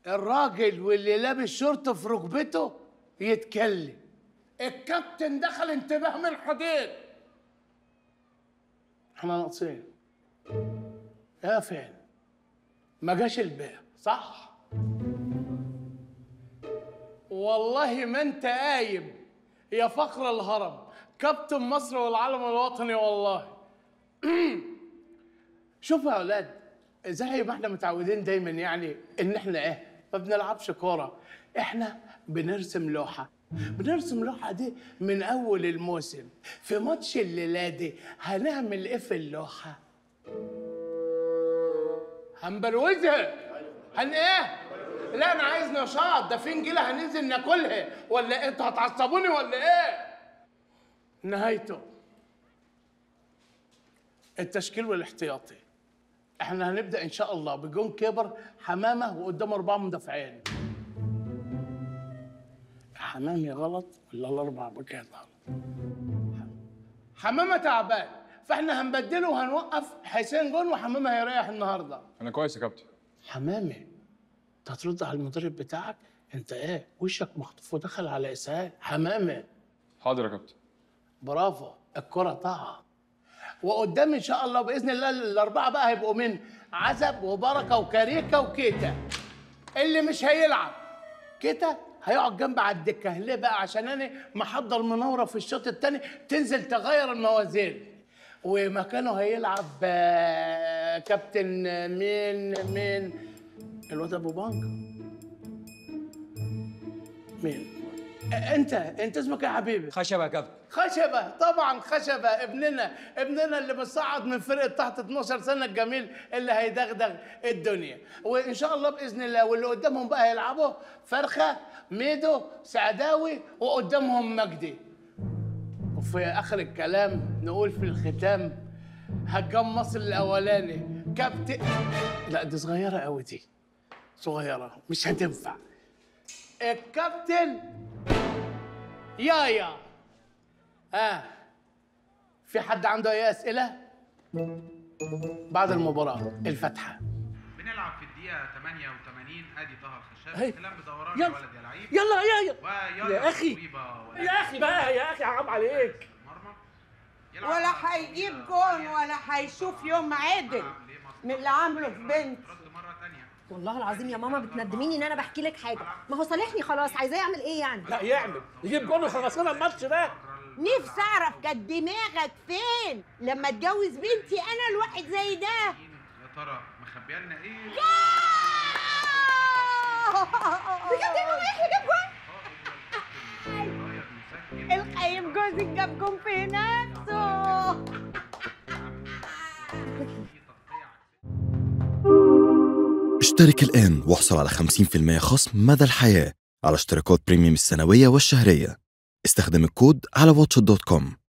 الراجل واللي لابس شورت في ركبته يتكلم الكابتن دخل انتباه من حديد احنا ناقصين يا فين ما جاش البيع صح والله ما انت قايم يا فخر الهرم كابتن مصر والعلم الوطني والله شوفوا يا اولاد زي ما احنا متعودين دايما يعني ان احنا ايه ما بنلعبش كوره احنا بنرسم لوحه بنرسم لوحه دي من اول الموسم في ماتش الليله دي هنعمل ايه في اللوحه هنبروزها هن ايه لا انا عايز نشاط ده في نجيله هننزل ناكلها ولا إيه؟ انتوا هتعصبوني ولا ايه نهايته التشكيل والاحتياطي احنا هنبدا ان شاء الله بجون كيبر حمامه وقدام اربعه مدافعين حمامي غلط ولا الاربع باكات غلط حمامه تعبان فاحنا هنبدله وهنوقف حسين جون وحمامه هيريح النهارده انا كويس يا كابتن حمامي انت هترد على المدرب بتاعك انت ايه وشك مخطوف ودخل على اسهال حمامي حاضر يا كابتن برافو الكرة طاعة وقدام ان شاء الله باذن الله الاربعه بقى هيبقوا من عزب وبركه وكاريكا وكيتا اللي مش هيلعب كيتا هيقعد جنب على الدكه ليه بقى عشان انا محضر منوره في الشوط الثاني تنزل تغير الموازين ومكانه هيلعب آه، كابتن آه، مين مين الواد ابو بانك مين آه، انت انت اسمك إيه يا حبيبي خشبه يا كابتن خشبة طبعا خشبة ابننا ابننا اللي مصعد من فرقة تحت 12 سنة الجميل اللي هيدغدغ الدنيا وإن شاء الله بإذن الله واللي قدامهم بقى هيلعبوا فرخة ميدو سعداوي وقدامهم مجدي وفي آخر الكلام نقول في الختام هجام مصر الأولاني كابتن لا دي صغيرة قوي دي صغيرة مش هتنفع الكابتن يايا ها في حد عنده اي اسئله بعد المباراه الفاتحه بنلعب في الدقيقة 88 ادي طه الخشاب هي. استلام بدوران يلا. يا ولد يا لعيب يلا يا يا ويلا يا أخي. تصويبة ولا يا اخي بقى يا اخي حرام عليك مرمى يلعب ولا مرة هيجيب طويلة جون ثانية. ولا هيشوف يوم عدل يلعب ليه مصر؟ من اللي عامله في بنت رد مرة تانية والله العظيم يا ماما بتندميني ان انا بحكي لك حاجه ما هو صالحني خلاص عايزاه يعمل ايه يعني لا يعمل يجيب جون وخلص لنا الماتش ده نفسي اعرف كانت دماغك فين لما اتجوز بنتي انا الواحد زي ده يا ترى مخبيه لنا ايه؟ بجد يا ماما يحيى جاب جون غير مسجل القيم جوزك جاب جون في نفسه في تقطيع اشترك الآن واحصل على 50% خصم مدى الحياة على اشتراكات بريميوم السنوية والشهرية استخدم الكود على واتش دوت كوم